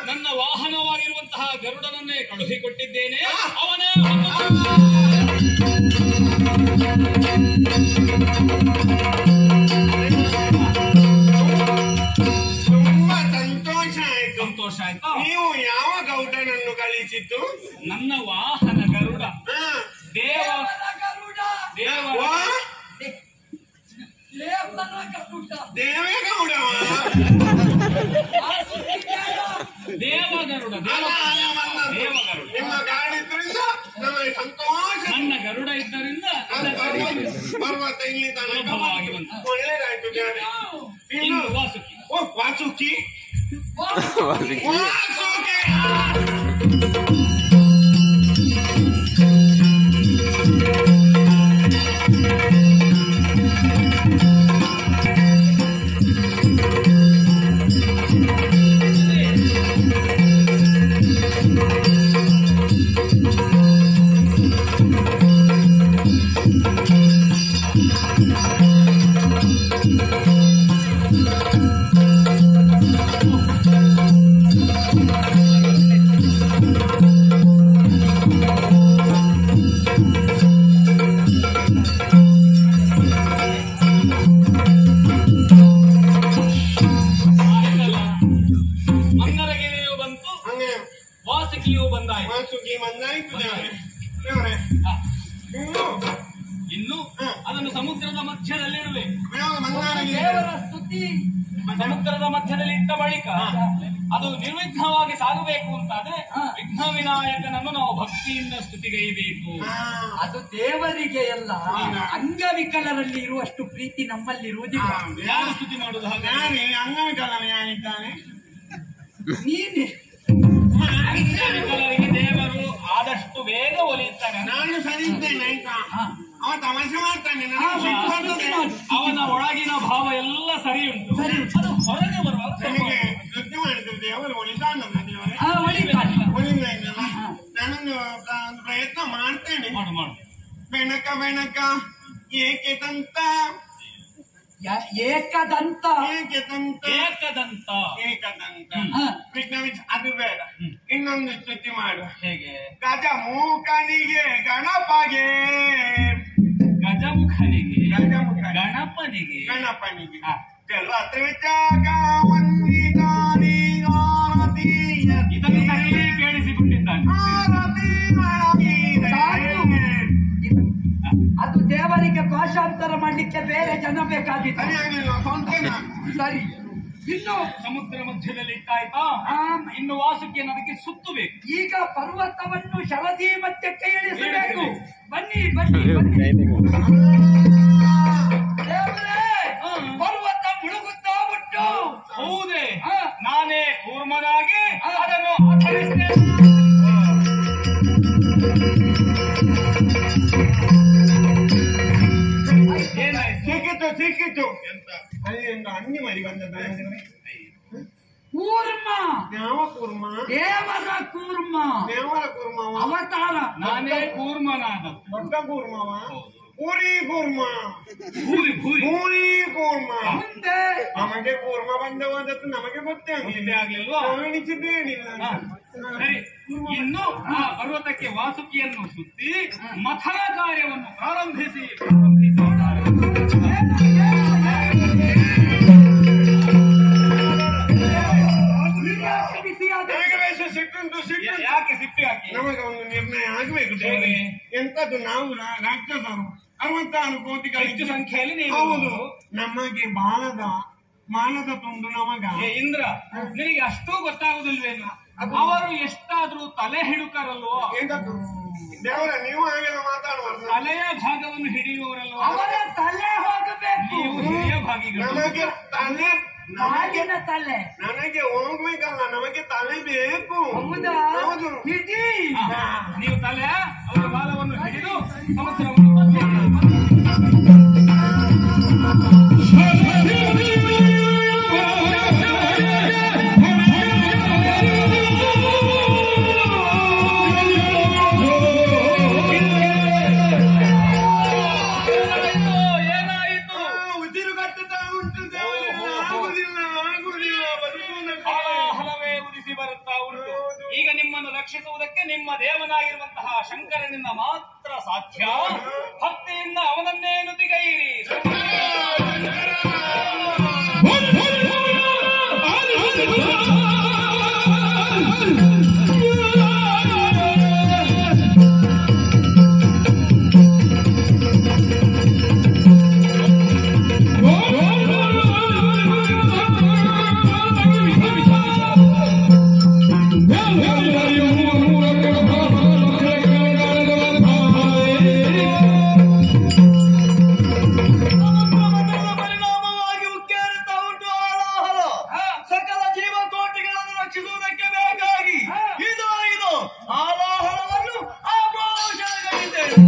ನನ್ನ ವಾಹನವಾಗಿರುವಂತಹ ಗರುಡನನ್ನೇ ಕಳುಹಿಕೊಟ್ಟಿದ್ದೇನೆ ಆ. ಅವನೇ ಹೊತ್ತು ತುಂಬಾ ಸಂತೋಷ ಆಯ್ತು ಸಂತೋಷ ಆಯ್ತಾ ನೀವು ಯಾವ ಗೌಡನನ್ನು ಕಳಿಸಿದ್ದು ನನ್ನ ವಾಹನ ಗರುಡ ಹಾ. ದೇವ ದೇವ ವಾ, ದೇವೇಗೌಡ ದೇವ ಗರುಡ ದೇವ ದೇವ ಗರುಡ ನಿಮ್ಮ ಗಾಡಿದ್ರಿಂದ ನಮಗೆ ಸಂತೋಷ ನನ್ನ ಗರುಡ ಇದ್ದರಿಂದ ಅದು ಪರ್ವತ- ಪರ್ವತ ಇಲ್ಲಿ ತನಕ ಸುಲಭವಾಗಿ ಬಂತು. ಒಳ್ಳೇದಾಯ್ತು ಗಾಡಿ ಇನ್ನು ಇನ್ನು ವಾಸುಕಿ ಓ ವಾಸುಕಿ ವಾಸುಕಿ ಆಯ್ತಲ್ಲ ಮಂಗರಗಿರಿಯು ಬಂತು ಹಂಗೆ ವಾಸುಕಿಯು ಬಂದಾಯ್ತು ವಾಸುಕಿ ಮಂದಾಯ್ತು ದೇವ್ರೆ ದೇವ್ರೆ ಹ. ಇನ್ನು ಇನ್ನು ಅದನ್ನು ಸಮುದ್ರದ ಮಧ್ಯದಲ್ಲಿಡುವೆ ಯಾವ ಮಂದಾರಗಿರಿ ಸಮುದ್ರದ ಮಧ್ಯದಲ್ಲಿ ಇಟ್ಟ ಬಳಿಕ ಅದು ನಿರ್ವಿಘ್ನವಾಗಿ ಸಾಗಬೇಕು ಅಂತಾದ್ರೆ ವಿಘ್ನ ವಿನಾಯಕನನ್ನು ನಾವು ಭಕ್ತಿಯಿಂದ ಸ್ತುತಿಗೈಬೇಕು ಹಾ. ಅದು ದೇವರಿಗೆ ಎಲ್ಲ ಅಂಗವಿಕಲರಲ್ಲಿ ಇರುವಷ್ಟು ಪ್ರೀತಿ ನಮ್ಮಲ್ಲಿರುವುದಿಲ್ಲ ಹಾ. ಯಾರು ಸ್ತುತಿ ಮಾಡುದು ಹಾಗೆ ಯಾರೇ ಅಂಗವಿಕಲನ ಯಾರಿದ್ದಾನೆ ನೀನೆ ಅಂಗವಿಕಲರಿಗೆ ದೇವರು ಆದಷ್ಟು ಬೇಗ ಒಲಿಯುತ್ತಾನೆ ನಾನು ಸರಿ ಇದ್ದೇನೆ ಆಯ್ತಾ ಹಾ. ಅವ ತಮಾಷೆ ಮಾಡ್ತಾನೆ ಹಾ, ನನಗೆ ಸಿಟ್ಟು ಹಾ, ಬರ್ತದೆ. ಮಾಡಿ. ಅವನ ಒಳಗಿನ ಭಾವ ಎಲ್ಲ ಸರಿ ಉಂಟು ಸರಿ ಉಂಟು. ಅದು ಹೊರಗೆ ಬರುವಾಗ ಸ್ವಲ್ಪ ನನಗೆ ನೃತ್ಯ ಮಾಡಿದ್ರು ದೇವರು ಒಲಿತಾನ ದೇವರೇ ಆ, ಒಳಿತಾನೆ. ಒಲಿಲ್ಲ ಇದ್ದಲ್ಲ ನಾನೊಂದು ಪ್ರ- ಒಂದು ಪ್ರಯತ್ನ ಮಾಡ್ತೇನೆ ಮಾಡು ಮಾಡು ಬೆಣಕ ಬೆಣಕ ಏಕೆ ತಂತ ಯ- ಏಕದಂತ ಏಕೆ ತಂತ ಏಕದಂತ ಏಕದಂತ ಹಾ. ವಿಘ್ನ ವಿಘ್ನ ಅದು ಬೇಡ ಇನ್ನೊಂದು ಸ್ತುತಿ ಮಾಡು ಹೇಗೆ ಗಜ ಮೂಕನಿಗೆ ಗಣಪಗೆ ಗಜಮುಖನಿಗೆ ಗಜಮುಖ ಗಣಪನಿಗೆ ಗಣಪನಿಗೆ ಹಾ. ಜಲತ್ರಿಚಾಗ ವಂದಿತಾನಿ ಆರತಿ ಇದನ್ನು ಸರಿ ಕೇಳಿಸಿಬಿಟ್ಟಿದ್ದಾನೆ ಆರತಿ ಮಾಡಿದೆ. ಇದು- ಅದು ದೇವರಿಗೆ ಭಾಷಾಂತರ ಮಾಡ್ಲಿಕ್ಕೆ ಬೇರೆ ಜನ ಬೇಕಾದಿತ್ತು ಸರಿಯಾಗಿಲ್ಲ ಸ್ವಂತ ನಾನು. ಸರಿ ಇನ್ನು ಸಮುದ್ರ ಮಧ್ಯದಲ್ಲಿ ಇಟ್ಟಾಯ್ತಾ ಆ, ಇನ್ನು ವಾಸುಕಿಯನ್ನು ಅದಕ್ಕೆ ಸುತ್ತಬೇಕು ಈಗ ಪರ್ವತವನ್ನು ಶರದಿ ಮಧ್ಯಕ್ಕೆ ಇಳಿಸಬೇಕು ಬನ್ನಿ ಬನ್ನಿ ಬನ್ನಿ ದೇವರೇ, ಪರ್ವತ ಮುಳುಗುತ್ತಾ ಉಂಟು ಹೌದೇ ಹಾ. ನಾನೇ ಕೂರ್ಮನಾಗಿ ಹಾ. ಅದನ್ನು ಆಚರಿಸ್ತೇನೆ ಏನಾಯ್ತು ಸಿಕ್ಕಿತು ಸಿಕ್ಕಿತು ಅಲ್ಲಿಂದ ಅಂಗಿ ಮರಿ ಬಂದದ ಕೂರ್ಮ ಯಾವ ಕೂರ್ಮ ದೇವರ ಕೂರ್ಮ ದೇವರ ಕೂರ್ಮವ ಅವತಾರ ನಾನೇ ಕೂರ್ಮನಾದದ್ದು ದೊಡ್ಡ ಕೂರ್ಮವ ಪೂರಿ ಕೂರ್ಮ ಭೂರಿ ಭೂರಿ ಪೂರಿ ಕೂರ್ಮ ಮುಂದೆ ನಮಗೆ ಕೂರ್ಮ ಬಂದವಾದದ್ದು ನಮಗೆ ಗೊತ್ತೇ ಗೊತ್ತೇ ಆಗಲಿಲ್ಲ ಆಗ್ಲಿಲ್ವಾ? ಗಮನಿಸಿದ್ದೇನಿಲ್ಲ ಹಾ. ಸರಿ ಇನ್ನು ಆ ಪರ್ವತಕ್ಕೆ ವಾಸುಕಿಯನ್ನು ಸುತ್ತಿ ಮಥನ ಕಾರ್ಯವನ್ನು ಪ್ರಾರಂಭಿಸಿ ಬಿಸಿಯಾದ ನನಗೆ ಬೇಸ ಸಿಟ್ಟುಂಟು ಸಿಟ್ಟು ಯಾಕೆ ಸಿಪ್ಪಿ ಹಾಕಿ ನಮಗೆ ಒಂದು ನಿರ್ಣಯ ಆಗಬೇಕು ದೇವರೇ ಎಂತದ್ದು ನಾವು ರಾ- ರಾಕ್ಷಸರು ಅರವತ್ತಾರು ಹೆಚ್ಚು ಕೋಟಿಗಳಿಗೆ ಸಂಖ್ಯೆಯಲ್ಲಿ ನೀವು ಹೌದು ನಮಗೆ ಬಾಲದ ಮಾನದ ತುಂಡು ನಮಗ ಏ ಇಂದ್ರ ನಿನಗೆ ಅಷ್ಟೂ ಗೊತ್ತಾಗುದಿಲ್ವೇನು ಅವರು ಎಷ್ಟಾದ್ರೂ ತಲೆ ಹಿಡುಕರಲ್ವೋ ಎಂತದ್ದು ದೇವರ ನೀವು ಹಾಗೆಲ್ಲ ಮಾತಾಡುವಲ್ಲ ತಲೆಯ ಭಾಗವನ್ನು ಹಿಡಿಯುವವರಲ್ವೋ ಅವರ ತಲೆ ಹೋಗಬೇಕು ನೀವು ಹಿರಿಯ ಭಾಗಿಗಳು ನಮಗೆ ತಲೆ ನಮಗೆ ಆಗಿನ ತಲೆ ನನಗೆ ಹೋಗ್ಬೇಕಲ್ಲ ನಮಗೆ ತಲೆ ಬೇಕು ಹೌದಾ ಹೌದು ಹಿಡಿ ಹಾ, ನೀವು ತಲೆ ಅವರ ಬಾಲವನ್ನು ಹಿಡಿದು ಸಮುದ್ರವನ್ನು ಮಧ್ಯೆ ಏನಾಯಿತು? ಏನಾಯಿತು ಆ, ಉಸಿರು ಕಟ್ಟುತ್ತಾ ಉಂಟು ದೇವರೇ. ಆಗುದಿಲ್ಲ ಆಗುದಿಲ್ಲ ಬದುಕುವುದಕ್ಕೆ ಹಲ ಹಲವೇ ಉದಿಸಿ ಬರುತ್ತಾ ನಿಮ್ಮನ್ನು ರಕ್ಷಿಸುವುದಕ್ಕೆ ನಿಮ್ಮ ದೇವನಾಗಿರುವಂತಹ ಶಂಕರನಿಂದ ಮಾತ್ರ ಸಾಧ್ಯ ಭಕ್ತಿಯಿಂದ ಅವನನ್ನೇ ನುತಿಗೈರಿ ಸಮುದ್ರಮಂಡಲದ ಪರಿಣಾಮವಾಗಿ ಉಕ್ಕೇರುತ್ತಾ ಉಂಟು ಆಲಾಹಲ ಸಕಲ ಜೀವಕೋಟಿಗಳನ್ನು ರಕ್ಷಿಸುವುದಕ್ಕೆ ಬೇಕಾಗಿ ಇದು ಇದು ಆಲಾಹಲವನ್ನು ಆಘೋಷಗಳಿದ್ದೇವೆ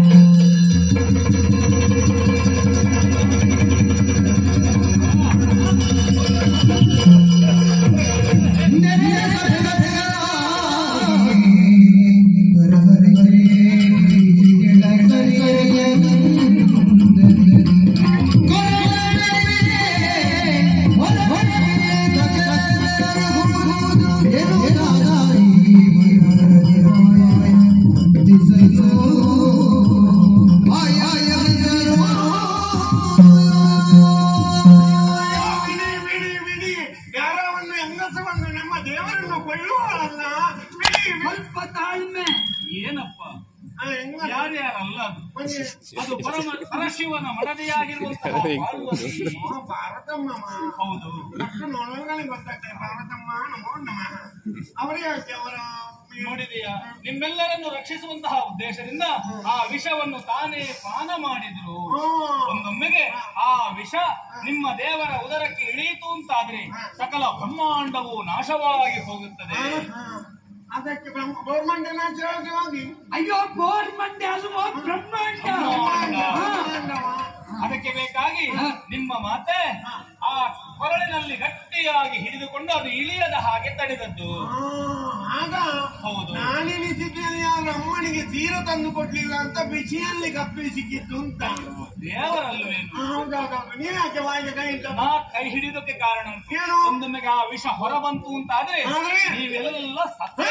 ಬಿಡಿ ಬಿಡಿ ಬಿಡಿ ಯಾರವನ್ನು ಹೆಂಗಸವನ್ನು ನಮ್ಮ ದೇವರನ್ನು ಕೊಳ್ಳುವಲ್ಲ ಬಿಡಿ ಬಿಡಿ. ಸ್ವಲ್ಪ ತಾಳ್ಮೆ ಏನಪ್ಪ ಆ, ಹೆಂಗ ಯಾರ್ಯಾರಲ್ಲ ಅದು ಬನ್ನಿ. ಅದು ಪರಮ ಪರಶಿವನ ಮಡದಿಯಾಗಿರುವಂತಹ ಪಾರ್ವತಿ. ಓ, ಭಾರತಮ್ಮ ಹೌದು ಅಷ್ಟು ನೋಡೋಗಳಿಗೆ ಗೊತ್ತಾಗ್ತದೆ ಭಾರತಮ್ಮ ನಮೋ ನಮಃ ಅವರೇ ಯಾಕೆ ಅವರ ನೋಡಿದೆಯಾ ನಿಮ್ಮೆಲ್ಲರನ್ನು ರಕ್ಷಿಸುವಂತಹ ಉದ್ದೇಶದಿಂದ ಆ ವಿಷವನ್ನು ತಾನೇ ಪಾನ ಮಾಡಿದ್ರು ಓ, ಒಂದೊಮ್ಮೆಗೆ ಆ ವಿಷ ನಿಮ್ಮ ದೇವರ ಉದರಕ್ಕೆ ಇಳೀತು ಅಂತಾದ್ರೆ ಸಕಲ ಬ್ರಹ್ಮಾಂಡವು ನಾಶವಾಗಿ ಹೋಗುತ್ತದೆ ಆ, ಆ. ಅದಕ್ಕೆ ಬ್ರಹ್ಮ ಗೌರ್ಮೆಂಟ್ ನಾಚವಾಗಿ ಹೋಗಿ ಅಯ್ಯೋ ಗೋರ್ಮಂಡೆ ಅಲ್ವೋ ಬ್ರಹ್ಮಾಂಡ ಬ್ರಹ್ಮಾಂಡವ. ಅದಕ್ಕೆ ಬೇಕಾಗಿ ನಿಮ್ಮ ಮಾತೆ ಆ ಕೊರಳಿನಲ್ಲಿ ಗಟ್ಟಿಯಾಗಿ ಹಿಡಿದುಕೊಂಡು ಅದು ಇಳಿಯದ ಹಾಗೆ ತಡೆದದ್ದು ಆ, ಆಗ ಹೌದು. ನಾನೆನಿಸಿದ್ದೇನೆ ಆ ಅಮ್ಮನಿಗೆ ಸೀರೆ ತಂದು ಕೊಡ್ಲಿಲ್ಲ ಅಂತ ಬಿಸಿಯಲ್ಲಿ ಕಪ್ಪಿ ಸಿಕ್ಕಿತ್ತು ಅಂತ ದೇವರಲ್ವೇನು ಹೌದೌದೌದು ನೀವ್ ಯಾಕೆ ಬಾಯಿಗೆ ಕೈ ಇಟ್ಟ ನಾ ಕೈ ಹಿಡಿದಕ್ಕೆ ಕಾರಣ ಉಂಟು. ಏನು? ಒಂದೊಮ್ಮೆಗೆ ಆ ವಿಷ ಹೊರ ಬಂತು ಅಂತಾದ್ರೆ ಆದ್ರೆ? ನೀವೆಲ್ಲ ಸತ್ತೇ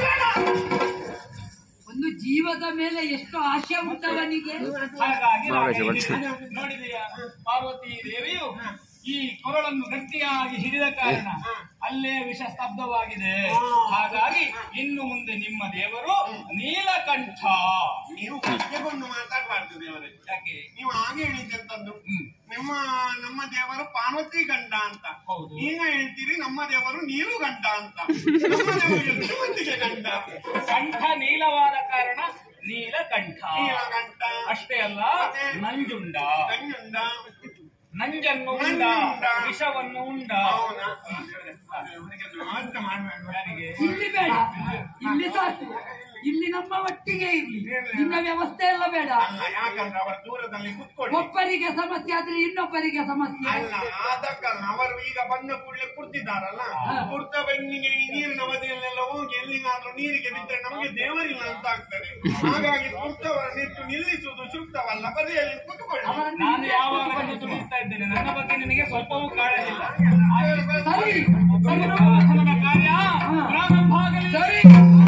ಒಂದು ಜೀವದ ಮೇಲೆ ಎಷ್ಟು ಆಶೆ ಉಂಟವನಿಗೆ ಹಾಗಾಗಿ ನಾವು ಹೇಳಿದ್ದೇವೆ. ನೋಡಿದೆಯಾ ಪಾರ್ವತಿ ದೇವಿಯು ಈ ಕೊರಳನ್ನು ಗಟ್ಟಿಯಾಗಿ ಹಿಡಿದ ಕಾರಣ ಅಲ್ಲೇ ವಿಷ ಸ್ತಬ್ಧವಾಗಿದೆ ಹಾಗಾಗಿ ಇನ್ನು ಮುಂದೆ ನಿಮ್ಮ ದೇವರು ನೀಲಕಂಠ ನೀವು ಕಷ್ಟಕೊಂಡು ಮಾತಾಡಬಾರ್ದು ದೇವರೇ ಯಾಕೆ ನೀವು ಹಾಗೆ ಹೇಳಿದ್ದಂತದ್ದು ಹ್ಮ್. ನಿಮ್ಮ ನಮ್ಮ ದೇವರು ಪಾರ್ವತಿ ಗಂಡ ಅಂತ ಹೌದು. ಈಗ ಹೇಳ್ತೀರಿ ನಮ್ಮ ದೇವರು ನೀರು ಗಂಡ ಅಂತ ನಮ್ಮ ದೇವರು ಎಷ್ಟು ಮಂದಿಗೆ ಗಂಡ ಕಂಠ ನೀಲವಾದ ಕಾರಣ ನೀಲಕಂಠ ನೀಲಕಂಠ ಅಷ್ಟೇ ಅಲ್ಲ ನಂಜುಂಡ ಗಂಜುಂಡ ನಂಜನ್ನು ಉಂಡ ನಂಜುಂಡ. ವಿಷವನ್ನು ಉಂಡ ಹೌದಾ? ಅಂತ ಮಾಡ್ಬೇಕು ಯಾರಿಗೆ ಇಲ್ಲಿ ಬೇಡ ಇಲ್ಲಿ ಸಾಕು ಇಲ್ಲಿ ನಮ್ಮ ಒಟ್ಟಿಗೆ ಇರ್ಲಿ ನಿನ್ನ ವ್ಯವಸ್ಥೆ ಎಲ್ಲ ಬೇಡ ಅಲ್ಲ ಯಾಕಂದ್ರೆ ಅವರು ದೂರದಲ್ಲಿ ಕುತ್ಕೊಳ್ಳಿ ಒಬ್ಬರಿಗೆ ಸಮಸ್ಯೆ ಆದ್ರೆ ಇನ್ನೊಬ್ಬರಿಗೆ ಸಮಸ್ಯೆ ಅಲ್ಲ ಅದಕ್ಕಲ್ಲ ಅವರು ಈಗ ಬಂದ ಕೂಡಲೇ ಕುರ್ತಿದ್ದಾರಲ್ಲ ಕುರ್ತ ಬೆನ್ನಿಗೆ ಈ ನೀರಿನ ಬದಿಯಲ್ಲೆಲ್ಲ ಹೋಗಿ ಎಲ್ಲಿಗಾದ್ರೂ ನೀರಿಗೆ ಬಿದ್ದರೆ ನಮಗೆ ದೇವರಿಲ್ಲ ಅಂತ ಆಗ್ತದೆ ಹಾಗಾಗಿ ಕುರ್ತವರನ್ನಿಟ್ಟು ನಿಲ್ಲಿಸುವುದು ಸೂಕ್ತವಲ್ಲ ಬದಿಯಲ್ಲಿ ಕುತ್ಕೊಳ್ಳಿ ಅವರನ್ನು ನಾನು ಇಲ್ಲೇ ಯಾವಾಗ ಕೂತ್ಕೊಳ್ಳಿ. ತುಳಿತಾ ಇದ್ದೇನೆ ನನ್ನ ಬಗ್ಗೆ ನಿನಗೆ ಸ್ವಲ್ಪವೂ ಕಾಳಜಿಲ್ಲ ಸರಿ ಸಂರಕ್ಷಣದ ಕಾರ್ಯ ಪ್ರಾರಂಭ ಆಗಲಿ ಸರಿ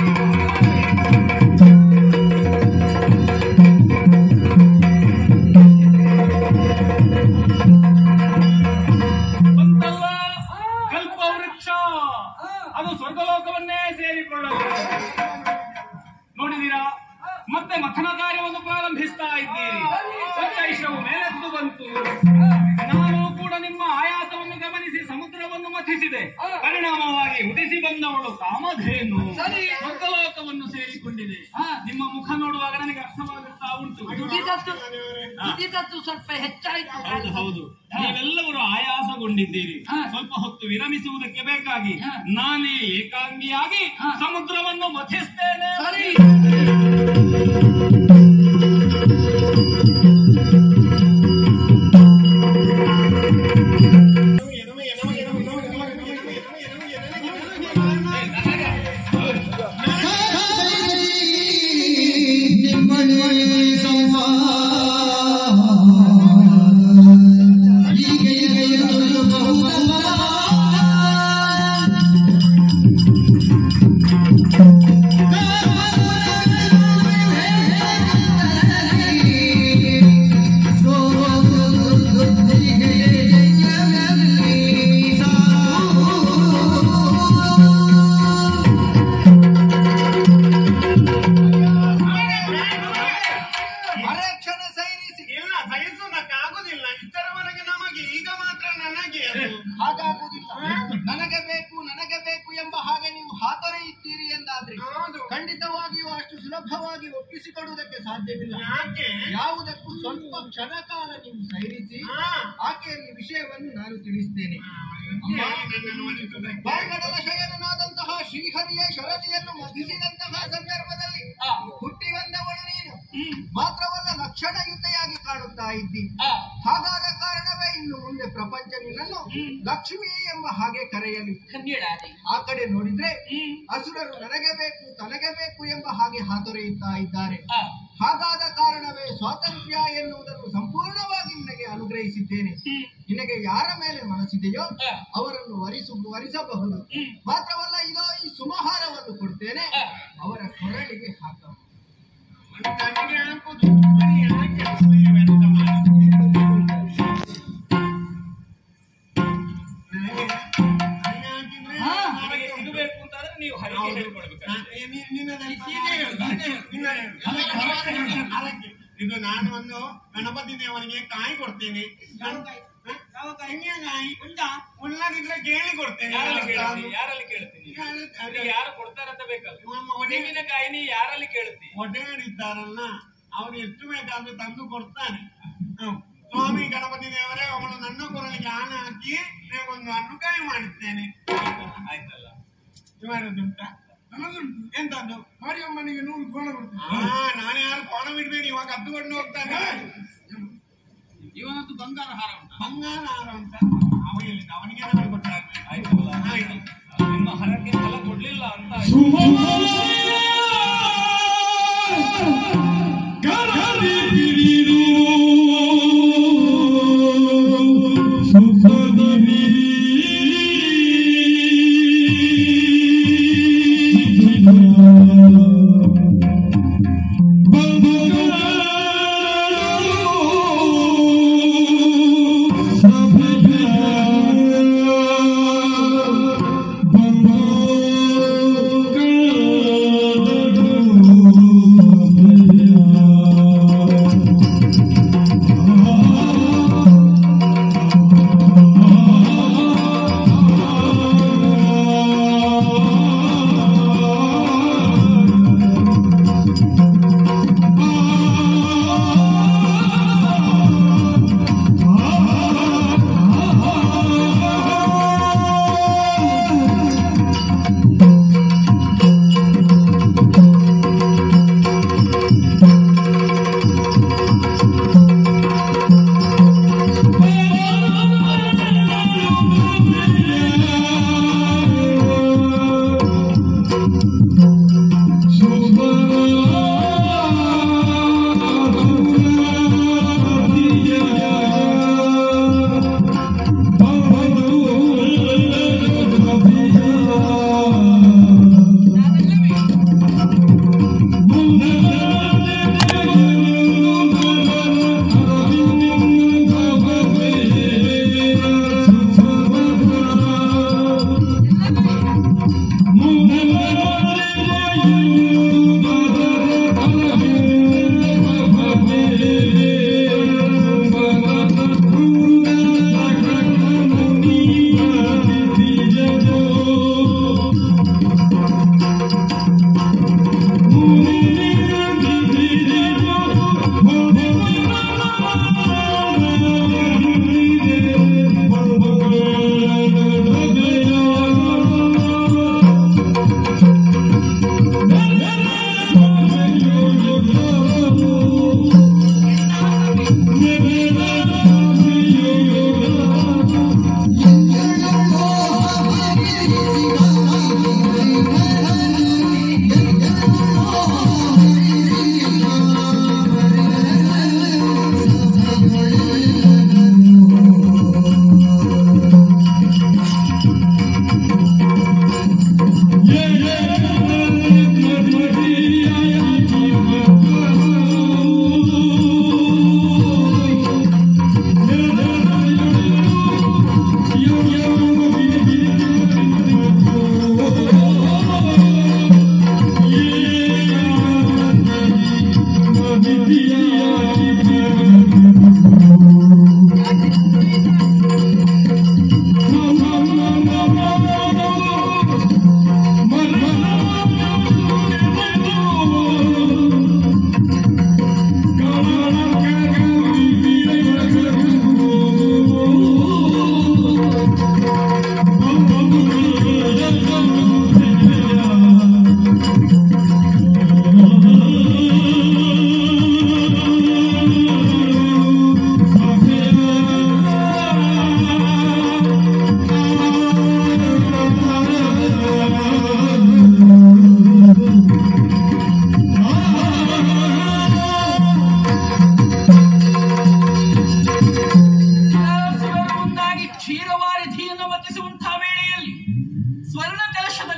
ಬಂತಲ್ಲ ಕಲ್ಪ ವೃಕ್ಷ ಅದು ಸ್ವರ್ಗಲೋಕವನ್ನೇ ಸೇರಿಕೊಳ್ಳಲು ನೋಡಿದೀರಾ ಮತ್ತೆ ಮಥನ ಕಾರ್ಯವನ್ನು ಪ್ರಾರಂಭಿಸ್ತಾ ಇದ್ದೀರಿ ಸ್ವಚ್ಛೈಷವು ಮೇಲೆದ್ದು ಬಂತು ನಾನು ಕೂಡ ನಿಮ್ಮ ಆಯಾಸವನ್ನು ಗಮನಿಸಿ ಸಮುದ್ರವನ್ನು ಮಥಿಸಿದೆ ಪರಿಣಾಮವಾಗಿ ಉದಿಸಿ ಬಂದವಳು ಕಾಮಧೇನು ಸರಿ. ಸ್ವರ್ಗಲೋಕವನ್ನು ಸೇರಿಕೊಂಡಿದೆ ಹಾ. ನಿಮ್ಮ ಮುಖ ನೋಡುವಾಗ ನನಗೆ ಅರ್ಥವಾಗುತ್ತಾ ಉಂಟು ದುಡಿದದ್ದು ದುಡಿದದ್ದು ಸ್ವಲ್ಪ ಹೆಚ್ಚಾಯ್ತು ಹೌದು ಹೌದು ನೀವೆಲ್ಲವರು ಆಯಾಸಗೊಂಡಿದ್ದೀರಿ ಹಾ. ಸ್ವಲ್ಪ ಹೊತ್ತು ವಿರಮಿಸುವುದಕ್ಕೆ ಬೇಕಾಗಿ ಹಾ. ನಾನೇ ಏಕಾಂಗಿಯಾಗಿ ಹಾ. ಸಮುದ್ರವನ್ನು ಮಥಿಸ್ತೇನೆ ಸರಿ ಸಂಸಾರ ಖಂಡಿತವಾಗಿಯೂ ಅಷ್ಟು ಸುಲಭವಾಗಿ ಒಪ್ಪಿಸಿಕೊಡುವುದಕ್ಕೆ ಸಾಧ್ಯವಿಲ್ಲ ಯಾಕೆ ಯಾವುದಕ್ಕೂ ಸ್ವಲ್ಪ ಕ್ಷಣಕಾಲ ನೀವು ಸೈರಿಸಿ ಹಾ. ಆಕೆಯಲ್ಲಿ ವಿಷಯವನ್ನು ನಾನು ತಿಳಿಸ್ತೇನೆ ಹೇಳಿ ನನ್ನನ್ನು ಒಲಿಸುವುದಕ್ಕೆ. ಬಾಂಗಡಲ ಶಯನನಾದಂತಹ ಶ್ರೀಹರಿಯ ಶರದಿಯನ್ನು ಮಧಿಸಿದಂತಹ ಸಂದರ್ಭದಲ್ಲಿ ಆ, ಹುಟ್ಟಿ ಬಂದವಳು ನೀನು ಹ್ಮ್, ಮಾತ್ರವಲ್ಲ ಲಕ್ಷಣಯುತೆಯಾಗಿ ಕಾಣುತ್ತಾ ಇದ್ದಿ ಆ, ಹಾಗಾದ ಕಾರಣವೇ ಇನ್ನು ಮುಂದೆ ಪ್ರಪಂಚ ನಿನ್ನನ್ನು ಲಕ್ಷ್ಮಿ ಎಂಬ ಹಾಗೆ ಕರೆಯಲಿ ಧನ್ಯಳಾದೆ ಆ ಕಡೆ ನೋಡಿದ್ರೆ ಹ್ಮ್, ಅಸುರರು ನನಗೆ ಬೇಕು ತನಗೆ ಬೇಕು ಎಂಬ ಹಾಗೆ ಹಾತೊರೆಯುತ್ತಾ ಇದ್ದಾರೆ ಆ, ಹಾಗಾದ ಕಾರಣವೇ ಸ್ವಾತಂತ್ರ್ಯ ಎನ್ನುವುದನ್ನು ಸಂಪೂರ್ಣವಾಗಿ ನಿನಗೆ ಅನುಗ್ರಹಿಸಿದ್ದೇನೆ ಹ್ಮ್, ನಿನಗೆ ಯಾರ ಮೇಲೆ ಮನಸ್ಸಿದೆಯೋ ಆ, ಅವರನ್ನು ವರಿಸು ವರಿಸಬಹುದು ಹ್ಮ್. ಮಾತ್ರವಲ್ಲ ಇದೋ ಈ ಸುಮಹಾರವನ್ನು ಕೊಡ್ತೇನೆ ಆ. ಅವರ ಕೊರಳಿಗೆ ಹಾಕ ನನಗೆ ಹಾಕುದು ಬರೀ ಯಾಕೆ ಸಮಯ ವ್ಯರ್ಥ ಮಾಡಿ? ನನಗೆ ನನಗೆ ಹಾಕಿದ್ರೆ ಹಾ. ನಿಮಗೆ ಸಿಗಬೇಕು ಅಂತಾದ್ರೆ ನೀವು ಹರಿಕೆ ಹೌದು. ಹೇಳ್ಕೊಳ್ಬೇಕು ನಾ- ಏ, ನೀ- ನಿನ್ನದೆಂತ? ನಿನ್ನ- ಅದಕ್ಕೆ. ಇದು ನಾನು ಒಂದು ಗಣಪತಿ ದೇವರಿಗೆ ಕಾಯಿ ಕೊಡ್ತೇನೆ ತೆಂಗಿನ ಕಾಯಿ ಉಳ್ಳಾಗಿದ್ರೆ ಕೇಳಿ ಕೊಡ್ತೇನೆ ಯಾರಲ್ಲಿ ಕೇಳ್ತೀನಿ ಯಾರಲ್ಲಿ ಕೇಳ್ತೀನಿ ನಿಮಗೆ ಯಾರು ಕೊಡ್ತಾರಂತ ಬೇಕಲ್ಲ ತೆಂಗಿನಕಾಯಿನಿ ಯಾರಲ್ಲಿ ಕೇಳ್ತೀನಿ ಒಡೆಯರಿದ್ದಾರಲ್ಲ ಅವ್ರು ಎಷ್ಟು ಬೇಕಾದ್ರೂ ತಂದು ಕೊಡ್ತಾನೆ ಹ್ಮ್. ಸ್ವಾಮಿ ಗಣಪತಿ ದೇವರೇ ಅವನು ನನ್ನ ಕೊರಳಿಗೆ ಆನೆ ಹಾಕಿ ಒಂದು ಹಣ್ಣುಕಾಯಿ ಮಾಡಿದ್ದೇನೆ ಆಯ್ತಲ್ಲ ಇವರದ್ದುಂಟ ಎಂತದ್ದು ಮಾರಿಯಮ್ಮನಿಗೆ ನೂರು ಕೋಣ ಕೊಡ್ತೀನಿ ಹಾ ನಾನು ಯಾರು ಕೋಣ ಬಿಡ್ಬೇಡಿ ಇವಾಗ ಕತ್ತುಕೊಂಡು ಹೋಗ್ತಾನೆ ಇವನದ್ದು ಬಂಗಾರ ಹಾರ ಉಂಟು ಬಂಗಾರ ಹಾರ ಉಂಟ ಅವ ಎಲ್ಲಿಂದ ಅವನಿಗೆ ನಾನು ಕೊಟ್ಟಾಗ್ಬೇಕು ಆಯ್ತಲ್ಲ ಆಯ್ತು ನಿಮ್ಮ ಹರಕ್ಕೆ ಫಲ ಕೊಡ್ಲಿಲ್ಲ ಅಂತ ಆಯ್ತು. ಬಂಗಾರ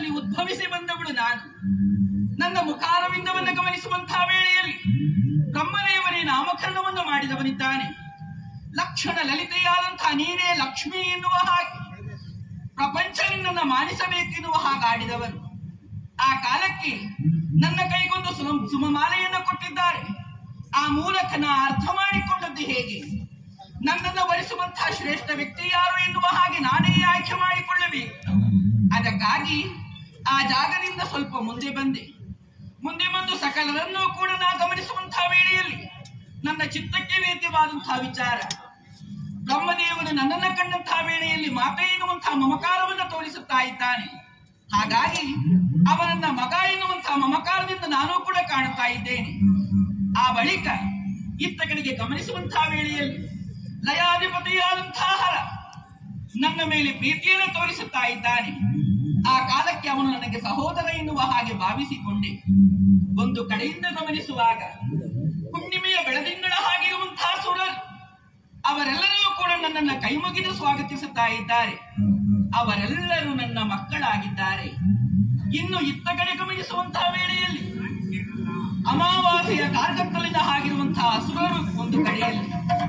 ಲೋಕದಲ್ಲಿ ಉದ್ಭವಿಸಿ ಬಂದವಳು ನಾನು ನನ್ನ ಮುಖಾರವಿಂದವನ್ನು ಗಮನಿಸುವಂತಹ ವೇಳೆಯಲ್ಲಿ ಬ್ರಹ್ಮದೇವನೇ ನಾಮಕರಣವನ್ನು ಮಾಡಿದವನಿದ್ದಾನೆ ಲಕ್ಷಣ ಲಲಿತೆಯಾದಂತಹ ನೀನೇ ಲಕ್ಷ್ಮಿ ಎನ್ನುವ ಹಾಗೆ ಪ್ರಪಂಚ ನಿನ್ನನ್ನು ಮಾನಿಸಬೇಕೆನ್ನುವ ಹಾಗಾಡಿದವನು ಆ ಕಾಲಕ್ಕೆ ನನ್ನ ಕೈಗೊಂದು ಸುಮ- ಸುಮಮಾಲೆಯನ್ನು ಕೊಟ್ಟಿದ್ದಾರೆ ಆ ಮೂಲಕ ನಾ ಅರ್ಥ ಮಾಡಿಕೊಂಡದ್ದು ಹೇಗೆ ನನ್ನನ್ನು ವರಿಸುವಂತಹ ಶ್ರೇಷ್ಠ ವ್ಯಕ್ತಿ ಯಾರು ಎನ್ನುವ ಹಾಗೆ ನಾನೇ ಆಯ್ಕೆ ಮಾಡಿಕೊಳ್ಳಬೇಕು ಅದಕ್ಕಾಗಿ ಆ ಜಾಗದಿಂದ ಸ್ವಲ್ಪ ಮುಂದೆ ಬಂದೆ ಮುಂದೆ ಬಂದು ಸಕಲರನ್ನೂ ಕೂಡ ನಾ ಗಮನಿಸುವಂತಹ ವೇಳೆಯಲ್ಲಿ ನನ್ನ ಚಿತ್ತಕ್ಕೆ ವೇದ್ಯವಾದಂತಹ ವಿಚಾರ ಬ್ರಹ್ಮದೇವನು ನನ್ನನ್ನು ಕಂಡಂತಹ ವೇಳೆಯಲ್ಲಿ ಮಾತೆ ಎನ್ನುವಂತಹ ಮಮಕಾರವನ್ನು ತೋರಿಸುತ್ತಾ ಇದ್ದಾನೆ ಹಾಗಾಗಿ ಅವನನ್ನ ಮಗ ಎನ್ನುವಂತಹ ಮಮಕಾರದಿಂದ ನಾನು ಕೂಡ ಕಾಣುತ್ತಾ ಇದ್ದೇನೆ ಆ ಬಳಿಕ ಇತ್ತ ಕಡೆಗೆ ಗಮನಿಸುವಂತಹ ವೇಳೆಯಲ್ಲಿ ಲಯಾಧಿಪತಿಯಾದಂತಹ ಹರ ನನ್ನ ಮೇಲೆ ಪ್ರೀತಿಯನ್ನು ತೋರಿಸುತ್ತಾ ಇದ್ದಾನೆ ಆ ಕಾಲಕ್ಕೆ ಅವನು ನನಗೆ ಸಹೋದರ ಎನ್ನುವ ಹಾಗೆ ಭಾವಿಸಿಕೊಂಡೆ ಒಂದು ಕಡೆಯಿಂದ ಗಮನಿಸುವಾಗ ಹುಣ್ಣಿಮೆಯ ಬೆಳದಿಂಗಳ ಹಾಗಿರುವಂತಹ ಸುರರು ಅವರೆಲ್ಲರೂ ಕೂಡ ನನ್ನನ್ನು ಕೈಮುಗಿದು ಸ್ವಾಗತಿಸುತ್ತಾ ಇದ್ದಾರೆ ಅವರೆಲ್ಲರೂ ನನ್ನ ಮಕ್ಕಳಾಗಿದ್ದಾರೆ ಇನ್ನು ಇತ್ತ ಕಡೆ ಗಮನಿಸುವಂತಹ ವೇಳೆಯಲ್ಲಿ ಅಮಾವಾಸ್ಯೆಯ ಕಾರ್ಗತ್ತಲಿನ ಹಾಗಿರುವಂತಹ ಅಸುರರು ಒಂದು ಕಡೆಯಲ್ಲಿ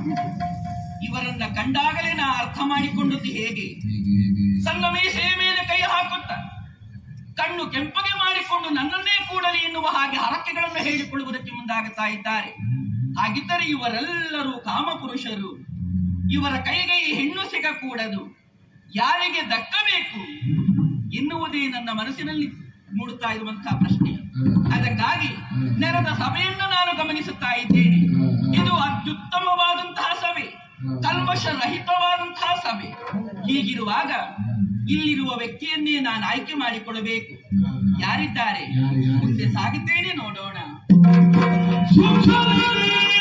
ಇವರನ್ನ ಕಂಡಾಗಲೇ ನಾ ಅರ್ಥ ಮಾಡಿಕೊಂಡದ್ದು ಹೇಗೆ ಸಣ್ಣ ಮೀಸೆಯ ಮೇಲೆ ಕೈ ಹಾಕುತ್ತ ಕಣ್ಣು ಕೆಂಪಗೆ ಮಾಡಿಕೊಂಡು ನನ್ನನ್ನೇ ಕೂಡಲಿ ಎನ್ನುವ ಹಾಗೆ ಹರಕೆಗಳನ್ನು ಹೇಳಿಕೊಳ್ಳುವುದಕ್ಕೆ ಮುಂದಾಗುತ್ತಾ ಇದ್ದಾರೆ ಹಾಗಿದ್ದರೆ ಇವರೆಲ್ಲರೂ ಕಾಮಪುರುಷರು ಇವರ ಕೈಗೆ ಈ ಹೆಣ್ಣು ಸಿಗಕೂಡದು ಯಾರಿಗೆ ದಕ್ಕಬೇಕು ಎನ್ನುವುದೇ ನನ್ನ ಮನಸ್ಸಿನಲ್ಲಿ ಮೂಡುತ್ತಾ ಇರುವಂತಹ ಪ್ರಶ್ನೆ ಅದಕ್ಕಾಗಿ ನೆರೆದ ಸಭೆಯನ್ನು ನಾನು ಗಮನಿಸುತ್ತಾ ಇದ್ದೇನೆ ಇದು ಅತ್ಯುತ್ತಮವಾದಂತಹ ಸಭೆ ಕಲ್ಮಶ ರಹಿತವಾದಂತಹ ಸಭೆ ಹೀಗಿರುವಾಗ ಇಲ್ಲಿರುವ ವ್ಯಕ್ತಿಯನ್ನೇ ನಾನು ಆಯ್ಕೆ ಮಾಡಿಕೊಳ್ಳಬೇಕು ಯಾರಿದ್ದಾರೆ ಮುಂದೆ ಸಾಗುತ್ತೇನೆ ನೋಡೋಣ ಸುಖ